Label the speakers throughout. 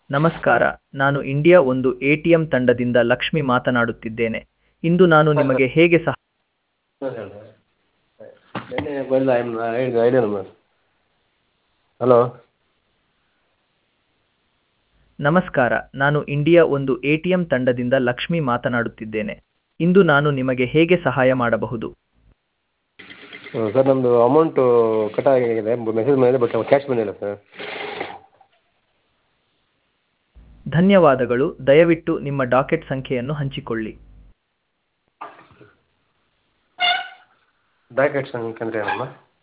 Speaker 1: ನಮಸ್ಕಾರ ನಾನು ಇಂಡಿಯಾ ಒಂದು ಎಟಿಎಂ ತಂಡದಿಂದ ಲಕ್ಷ್ಮಿ ಮಾತನಾಡುತ್ತಿದ್ದೇನೆ ಇಂದು ನಾನು ನಿಮಗೆ ಹೇಗೆ ಸಹ
Speaker 2: ನೆನ್ನೆ ಬಂದ ಹೇಳಿದ ಐಡಿಯಾ ನಂಬರ್ ಹಲೋ
Speaker 1: ನಮಸ್ಕಾರ ನಾನು ಇಂಡಿಯಾ ಒಂದು ಎಟಿಎಂ ತಂಡದಿಂದ ಲಕ್ಷ್ಮಿ ಮಾತನಾಡುತ್ತಿದ್ದೇನೆ ಇಂದು ನಾನು ನಿಮಗೆ ಹೇಗೆ ಸಹಾಯ ಮಾಡಬಹುದು
Speaker 2: ಸರ್ ನಮ್ಮದು ಅಮೌಂಟು ಕಟ್ ಆಗಿದೆ ಮೆಸೇಜ್ ಬಂದಿದೆ ಬಟ್ ಕ್ಯಾಶ್ ಬಂದಿಲ್ಲ ಸರ್
Speaker 1: ಧನ್ಯವಾದಗಳು ದಯವಿಟ್ಟು ನಿಮ್ಮ ಡಾಕೆಟ್ ಸಂಖ್ಯೆಯನ್ನು ಹಂಚಿಕೊಳ್ಳಿ
Speaker 2: ಡಾಕೆಟ್ ಸಂಖ್ಯೆ ಅಂದರೆ ಏನಮ್ಮ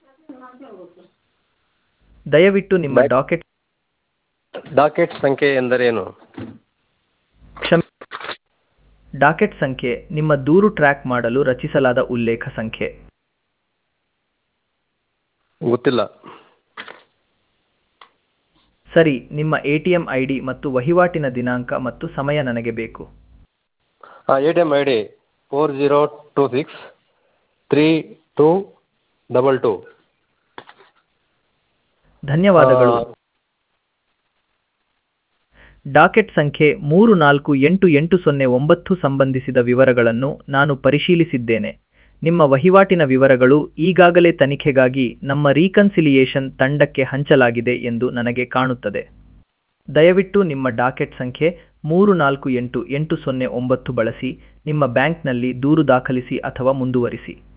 Speaker 1: ದಯವಿಟ್ಟು ನಿಮ್ಮ ಡಾಕೆಟ್
Speaker 2: ಡಾಕೆಟ್ ಸಂಖ್ಯೆ ಎಂದರೇನು
Speaker 1: ಕ್ಷಮೆ ಡಾಕೆಟ್ ಸಂಖ್ಯೆ ನಿಮ್ಮ ದೂರು ಟ್ರ್ಯಾಕ್ ಮಾಡಲು ರಚಿಸಲಾದ ಉಲ್ಲೇಖ ಸಂಖ್ಯೆ
Speaker 2: ಗೊತ್ತಿಲ್ಲ
Speaker 1: ಸರಿ ನಿಮ್ಮ ಎಟಿಎಂ ಐಡಿ ಮತ್ತು ವಹಿವಾಟಿನ ದಿನಾಂಕ ಮತ್ತು ಸಮಯ ನನಗೆ ಬೇಕು
Speaker 2: ಹಾಂ A T M I D four zero two six three two double two
Speaker 1: ಧನ್ಯವಾದಗಳು ಡಾಕೆಟ್ ಸಂಖ್ಯೆ ಮೂರು ನಾಲ್ಕು ಎಂಟು ಎಂಟು ಸೊನ್ನೆ ಒಂಬತ್ತು ಸಂಬಂಧಿಸಿದ ವಿವರಗಳನ್ನು ನಾನು ಪರಿಶೀಲಿಸಿದ್ದೇನೆ ನಿಮ್ಮ ವಹಿವಾಟಿನ ವಿವರಗಳು ಈಗಾಗಲೇ ತನಿಖೆಗಾಗಿ ನಮ್ಮ ರೀಕನ್ಸಿಲಿಯೇಷನ್ ತಂಡಕ್ಕೆ ಹಂಚಲಾಗಿದೆ ಎಂದು ನನಗೆ ಕಾಣುತ್ತದೆ ದಯವಿಟ್ಟು ನಿಮ್ಮ ಡಾಕೆಟ್ ಸಂಖ್ಯೆ ಮೂರು ನಾಲ್ಕು ಎಂಟು ಎಂಟು ಸೊನ್ನೆ ಒಂಬತ್ತು ಬಳಸಿ ನಿಮ್ಮ ಬ್ಯಾಂಕ್ನಲ್ಲಿ ದೂರು ದಾಖಲಿಸಿ ಅಥವಾ ಮುಂದುವರಿಸಿ